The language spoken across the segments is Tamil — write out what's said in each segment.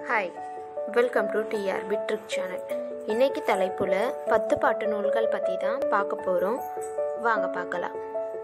ஹாய் வெல்கம் டு டிஆர் பிட்ரிக் சேனல் இன்னைக்கு தலைப்புல பத்து பாட்டு நூல்கள் பற்றி தான் பார்க்க போகிறோம் வாங்க பார்க்கலாம்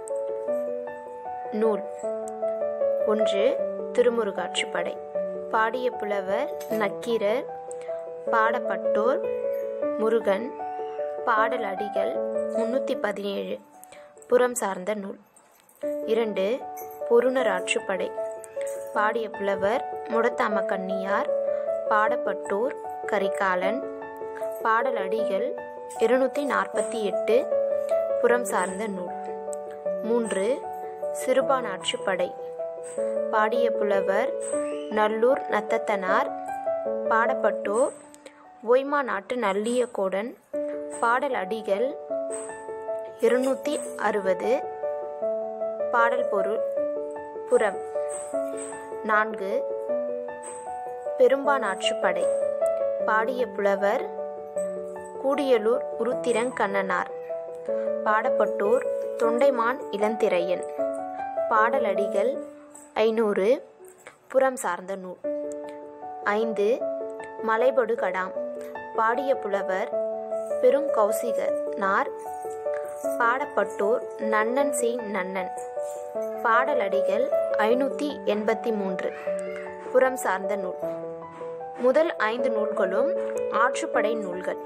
நூல் ஒன்று திருமுருகாற்றுப்படை பாடிய புலவர் நக்கீரர் பாடப்பட்டோர் முருகன் பாடல் அடிகள் முன்னூற்றி பதினேழு புறம் சார்ந்த நூல் இரண்டு பொருணராற்றுப்படை பாடிய புலவர் முடத்தாம கண்ணியார் பாடப்பட்டோர் கரிகாலன் பாடல் அடிகள் இருநூற்றி நாற்பத்தி எட்டு புறம் சார்ந்த நூல் மூன்று சிறுபானாற்றுப்படை பாடிய புலவர் நல்லூர் நத்தத்தனார் பாடப்பட்டோர் ஒய்மா நாட்டு நல்லியக்கோடன் பாடல் அடிகள் இருநூற்றி அறுபது பாடல் பொருள் புறம் நான்கு பெரும்பானாற்றுப்படை பாடிய புலவர் கூடியலூர் உருத்திரங்கண்ணனார் பாடப்பட்டோர் தொண்டைமான் இளந்திரையன் பாடலடிகள் ஐநூறு புறம் சார்ந்த நூல் ஐந்து மலைபடு கடாம் பாடிய புலவர் பெருங்கௌசிகனார் பாடப்பட்டோர் நன்னன் சி நன்னன் பாடலடிகள் ஐநூற்றி எண்பத்தி மூன்று புறம் சார்ந்த நூல் முதல் ஐந்து நூல்களும் ஆற்றுப்படை நூல்கள்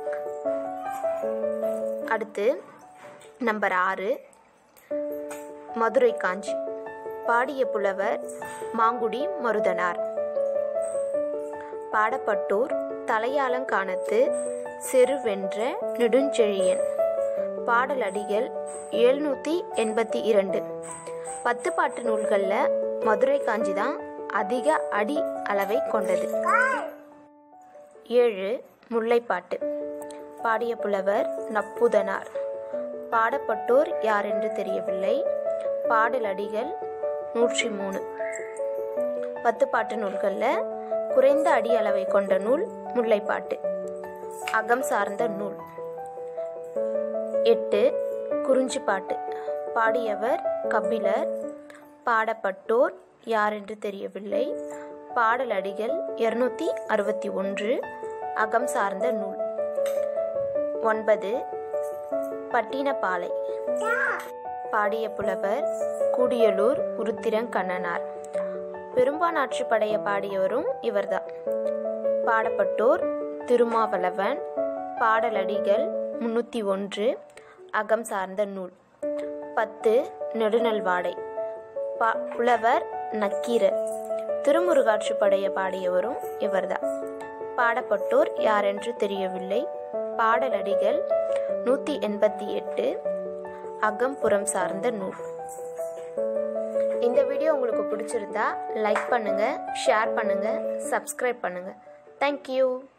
அடுத்து நம்பர் ஆறு மதுரை காஞ்சி பாடிய புலவர் மாங்குடி மருதனார் பாடப்பட்டோர் தலையாலங்கானத்து செருவென்ற நெடுஞ்செழியன் பாடலடிகள் எழுநூற்றி எண்பத்தி இரண்டு பத்து பாட்டு நூல்களில் மதுரை காஞ்சி தான் அதிக அடி அளவை கொண்டது ஏழு முல்லைப்பாட்டு பாடிய புலவர் நப்புதனார் பாடப்பட்டோர் யார் என்று தெரியவில்லை பாடல் அடிகள் நூற்றி மூணு பத்து பாட்டு நூல்களில் குறைந்த அடி அளவை கொண்ட நூல் முல்லைப்பாட்டு அகம் சார்ந்த நூல் எட்டு குறிஞ்சிப்பாட்டு பாடியவர் கபிலர் பாடப்பட்டோர் யார் என்று தெரியவில்லை பாடல் அடிகள் இருநூத்தி அறுபத்தி ஒன்று அகம் சார்ந்த நூல் ஒன்பது பட்டினப்பாலை பாடிய புலவர் கூடியலூர் உருத்திரங்கண்ணனார் பெரும்பானாற்று படைய பாடியவரும் இவர்தான் பாடப்பட்டோர் திருமாவளவன் பாடலடிகள் முன்னூற்றி ஒன்று அகம் சார்ந்த நூல் பத்து நெடுநல்வாடை பா புலவர் நக்கீரர் திருமுருகாற்று படைய பாடியவரும் இவர்தான் பாடப்பட்டோர் யாரென்று தெரியவில்லை பாடலடிகள் நூற்றி எண்பத்தி எட்டு அகம்புறம் சார்ந்த நூல் இந்த வீடியோ உங்களுக்கு பிடிச்சிருந்தா லைக் பண்ணுங்க ஷேர் பண்ணுங்க சப்ஸ்கிரைப் பண்ணுங்க தேங்க்யூ